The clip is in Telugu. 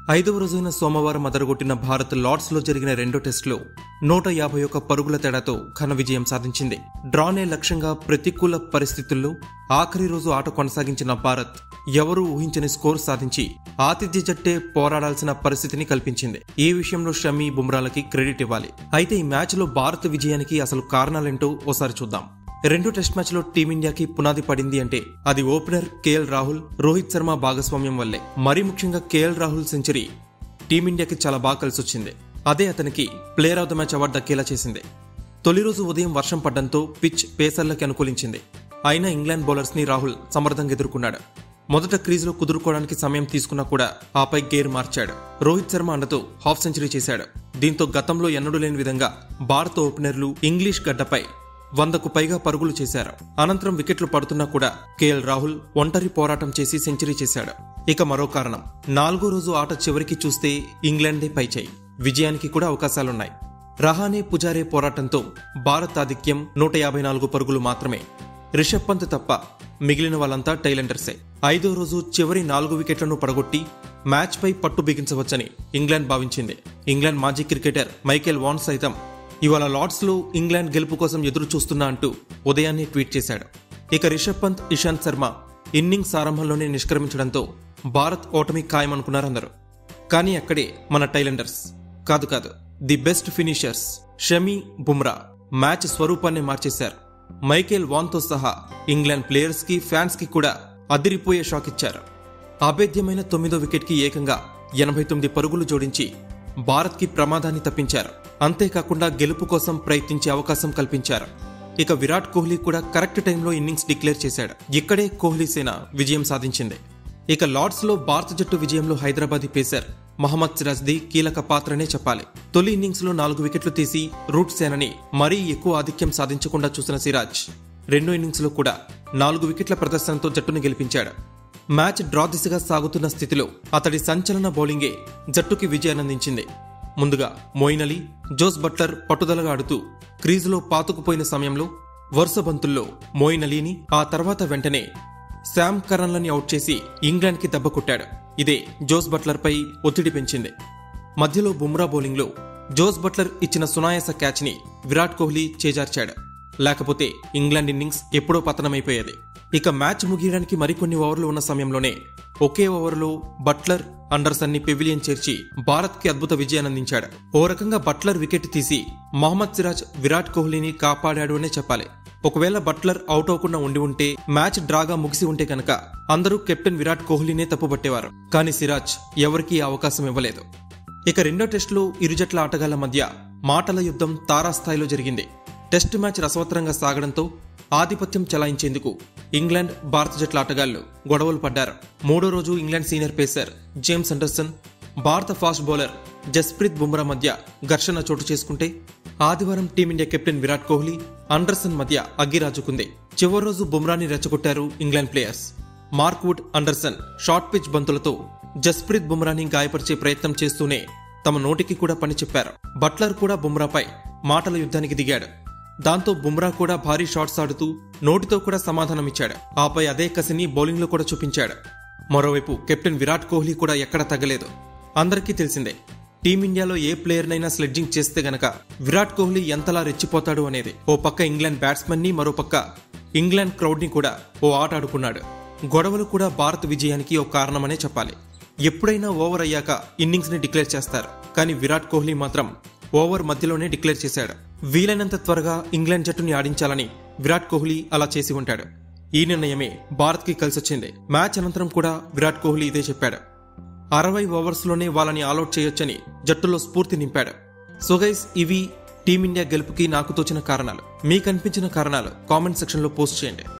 ఐదవ రోజైన సోమవారం అదరగొట్టిన భారత్ లార్డ్స్ లో జరిగిన రెండో టెస్టులో నూట యాభై ఒక్క పరుగుల తేడాతో ఘన విజయం సాధించింది డ్రానే లక్ష్యంగా ప్రతికూల పరిస్థితుల్లో ఆఖరి రోజు ఆట కొనసాగించిన భారత్ ఎవరూ ఊహించని స్కోర్ సాధించి ఆతిథ్య జట్టే పోరాడాల్సిన పరిస్థితిని కల్పించింది ఈ విషయంలో షమీ బుమ్రాలకి క్రెడిట్ ఇవ్వాలి అయితే ఈ మ్యాచ్లో భారత్ విజయానికి అసలు కారణాలేంటో ఓసారి చూద్దాం రెండు టెస్ట్ మ్యాచ్లో టీమిండియాకి పునాది పడింది అంటే అది ఓపెనర్ కేఎల్ రాహుల్ రోహిత్ శర్మ భాగస్వామ్యం వల్లే మరీ ముఖ్యంగా కేఎల్ రాహుల్ సెంచరీ టీమిండియాకి చాలా బాగా కలిసొచ్చింది అదే అతనికి player of the match award దక్కేలా చేసింది తొలి రోజు ఉదయం వర్షం పడ్డంతో పిచ్ పేసర్లకి అనుకూలించింది అయినా ఇంగ్లాండ్ బౌలర్స్ ని రాహుల్ సమర్థంగా ఎదుర్కొన్నాడు మొదట క్రీజులో కుదురుకోవడానికి సమయం తీసుకున్నా కూడా ఆపై గేర్ మార్చాడు రోహిత్ శర్మ అండతో హాఫ్ సెంచరీ చేశాడు దీంతో గతంలో ఎన్నడూ లేని విధంగా భారత ఓపెనర్లు ఇంగ్లీష్ గడ్డపై వందకు పైగా పరుగులు చేశారు అనంతరం వికెట్లు పడుతున్నా కూడా కేఎల్ రాహుల్ ఒంటరి పోరాటం చేసి సెంచరీ చేశాడు ఇక మరో కారణం నాలుగో రోజు ఆట చివరికి చూస్తే ఇంగ్లాండే పైచేయి విజయానికి కూడా అవకాశాలున్నాయి రహానే పుజారే పోరాటంతో భారత్ ఆధిక్యం నూట యాభై నాలుగు పరుగులు మాత్రమే రిషబ్ పంత్ తప్ప మిగిలిన వాళ్ళంతా టైలెండర్సే ఐదో రోజు చివరి నాలుగు వికెట్లను పడగొట్టి మ్యాచ్పై పట్టు బిగించవచ్చని ఇంగ్లాండ్ భావించింది ఇంగ్లాండ్ మాజీ క్రికెటర్ మైకేల్ వాన్ సైతం ఇవాళ లార్డ్స్ లో ఇంగ్లాండ్ గెలుపు కోసం ఎదురు చూస్తున్నా అంటూ ఉదయాన్నే ట్వీట్ చేశాడు ఇక రిషబ్ పంత్ ఇషాంత్ శర్మ ఇన్నింగ్స్ ఆరంభంలోనే నిష్క్రమించడంతో భారత్ ఓటమి ఖాయమనుకున్నారు అందరూ కానీ అక్కడే మన టైలెండర్స్ కాదు కాదు the best finishers Shami Bumrah match స్వరూపాన్ని మార్చేశారు మైకేల్ వాన్తో సహా ఇంగ్లాండ్ ప్లేయర్స్ కి ఫ్యాన్స్ కి కూడా అదిరిపోయే షాక్ ఇచ్చారు అభేద్యమైన తొమ్మిదో వికెట్ కి ఏకంగా ఎనభై తొమ్మిది పరుగులు జోడించి భారత్ కి ప్రమాదాన్ని తప్పించారు అంతేకాకుండా గెలుపు కోసం ప్రయత్నించే అవకాశం కల్పించారు ఇక విరాట్ కోహ్లీ కూడా కరెక్ట్ టైంలో ఇన్నింగ్స్ డిక్లేర్ చేశాడు ఇక్కడే కోహ్లీ సేన విజయం సాధించింది ఇక లార్డ్స్ లో భారత జట్టు విజయంలో హైదరాబాదీ పేసర్ మహమ్మద్ సిరాజ్ది కీలక పాత్రనే చెప్పాలి తొలి ఇన్నింగ్స్ లో నాలుగు వికెట్లు తీసి రూట్ సేనని మరీ ఎక్కువ ఆధిక్యం సాధించకుండా చూసిన సిరాజ్ రెండో ఇన్నింగ్స్ లో కూడా నాలుగు వికెట్ల ప్రదర్శనతో జట్టును గెలిపించాడు మ్యాచ్ డ్రా దిశగా సాగుతున్న స్థితిలో అతడి సంచలన బౌలింగే జట్టుకి విజయానందించింది ముందుగా మోయిన్ అలీ జోస్ బట్లర్ పట్టుదలగా ఆడుతూ క్రీజులో పాతుకుపోయిన సమయంలో వరుస బంతుల్లో మోయిన్ అలీని ఆ తర్వాత వెంటనే శామ్ కరన్లని అవుట్ చేసి ఇంగ్లాండ్కి దెబ్బ కొట్టాడు ఇదే జోస్ బట్లర్పై ఒత్తిడి పెంచింది మధ్యలో బుమ్రా బౌలింగ్లో జోస్ బట్లర్ ఇచ్చిన సునాయాస క్యాచ్ని విరాట్ కోహ్లీ చేజార్చాడు లేకపోతే ఇంగ్లాండ్ ఇన్నింగ్స్ ఎప్పుడో పతనమైపోయేది ఇక మ్యాచ్ ముగియడానికి మరికొన్ని ఓవర్లు ఉన్న సమయంలోనే ఒకే ఓవర్లో బట్లర్ అండర్సన్ ని పెవిలియన్ చేర్చి భారత్ కి అద్భుత విజయానందించాడు ఓ రకంగా బట్లర్ వికెట్ తీసి మహమ్మద్ సిరాజ్ విరాట్ కోహ్లీని కాపాడాడు అనే చెప్పాలి ఒకవేళ బట్లర్ అవుట్ అవ్వకుండా ఉండి ఉంటే మ్యాచ్ డ్రాగా ముగిసి ఉంటే కనుక అందరూ కెప్టెన్ విరాట్ కోహ్లీనే తప్పుపట్టేవారు కానీ సిరాజ్ ఎవరికీ ఆ అవకాశం ఇవ్వలేదు ఇక రెండో టెస్టులో ఇరు జట్ల ఆటగాళ్ల మధ్య మాటల యుద్ధం తారాస్థాయిలో జరిగింది టెస్ట్ మ్యాచ్ రసవత్తరంగా సాగడంతో ఆధిపత్యం చెలాయించేందుకు ఇంగ్లాండ్ భారత జట్ల ఆటగాళ్లు గొడవలు పడ్డారు మూడో రోజు England senior pacer James Anderson భారత ఫాస్ట్ బౌలర్ జస్ప్రీత్ బుమ్రా మధ్య ఘర్షణ చోటు చేసుకుంటే ఆదివారం Team India captain Virat Kohli Anderson మధ్య అగ్గిరాజుకుంది చివరి రోజు బుమ్రాని రెచ్చగొట్టారు England players Mark Wood Anderson short pitch బంతులతో జస్ప్రీత్ బుమ్రాని గాయపరిచే ప్రయత్నం చేస్తూనే తమ నోటికి కూడా పని చెప్పారు బట్లర్ కూడా బుమ్రాపై మాటల యుద్ధానికి దిగాడు దాంతో బుమ్రా కూడా భారీ షాట్స్ ఆడుతూ నోటితో కూడా సమాధానమిచ్చాడు ఆపై అదే కసిని బౌలింగ్లో కూడా చూపించాడు మరోవైపు కెప్టెన్ విరాట్ కోహ్లీ కూడా ఎక్కడ తగ్గలేదు అందరికీ తెలిసిందే టీమిండియాలో ఏ ప్లేయర్నైనా స్లెడ్జింగ్ చేస్తే గనక విరాట్ కోహ్లీ ఎంతలా రెచ్చిపోతాడు అనేది ఓ పక్క ఇంగ్లాండ్ బ్యాట్స్మెన్ ని మరో పక్క ఇంగ్లాండ్ క్రౌడ్ ని కూడా ఓ ఆట ఆడుకున్నాడు గొడవలు కూడా భారత్ విజయానికి ఓ కారణమనే చెప్పాలి ఎప్పుడైనా ఓవర్ అయ్యాక ఇన్నింగ్స్ ని డిక్లేర్ చేస్తారు కానీ విరాట్ కోహ్లీ మాత్రం ఓవర్ మధ్యలోనే డిక్లేర్ చేశాడు వీలైనంత త్వరగా ఇంగ్లాండ్ జట్టుని ఆడించాలని విరాట్ కోహ్లీ అలా చేసి ఉంటాడు ఈ నిర్ణయమే భారత్ కి కలిసొచ్చింది మ్యాచ్ అనంతరం కూడా విరాట్ కోహ్లీ ఇదే చెప్పాడు అరవై ఓవర్స్లోనే వాళ్ళని ఆల్అౌట్ చేయొచ్చని జట్టులో స్ఫూర్తి నింపాడు సో గైస్ ఇవి టీమిండియా గెలుపుకి నాకు తోచిన కారణాలు మీకు అనిపించిన కారణాలు కామెంట్ సెక్షన్లో పోస్ట్ చేయండి